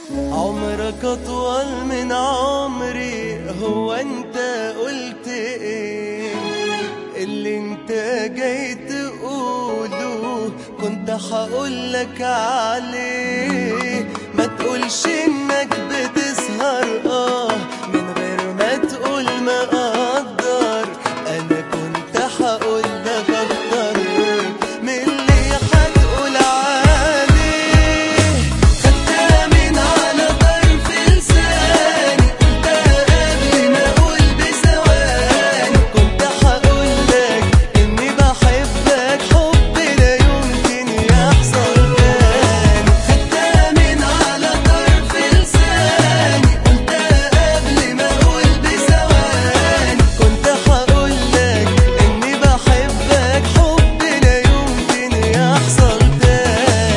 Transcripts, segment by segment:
عمرك أطول من عمري هو أنت قلت إيه اللي أنت جاي تقوله كنت هقولك عليه ما تقولش إنك بتسهر آه من غير ما تقول ما أقدر أنا كنت هقولك أكتر من اللي هتقول عليه خدتها من على طرف لساني قلتها قبل ما اقول بثواني كنت هقولك اني بحبك حب لا يمكن يحصل تاني خدتها من على طرف لساني قلتها قبل ما اقول بثواني كنت هقولك اني بحبك حب لا يمكن يحصل تاني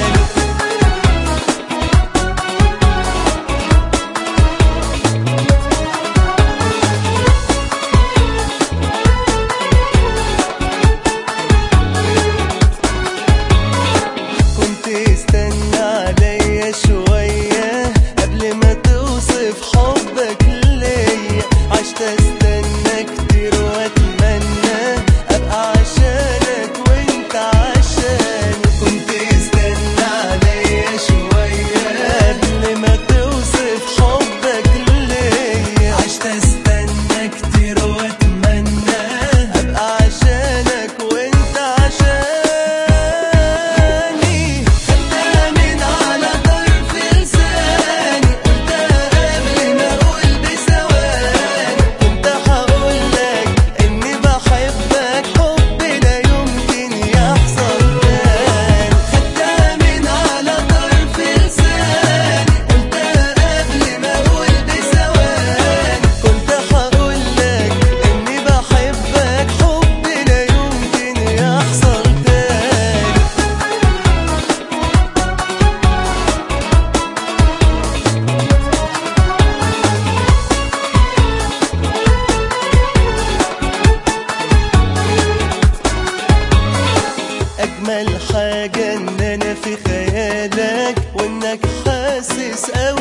كنت استنى عليا شوية قبل ما توصف حبك ليا عشت استنى كتير واتمنى ابقى عشانك وانت عشاني كنت استنى عليا شوية قبل ما توصف حبك ليا عشت استنى كتير واتمنى ابقى عشانك وانت عشاني خدتها من على طرف لساني قلتها قبل ما اقول بثواني كنت هقولك اني بحبك حب لا يمكن يحصل تاني خدتها من على طرف لساني قلتها قبل ما اقول بثواني كنت هقولك اني بحبك حب لا يمكن يحصل تاني اجمل حاجة ان انا في خيالك وانك حاسس اوي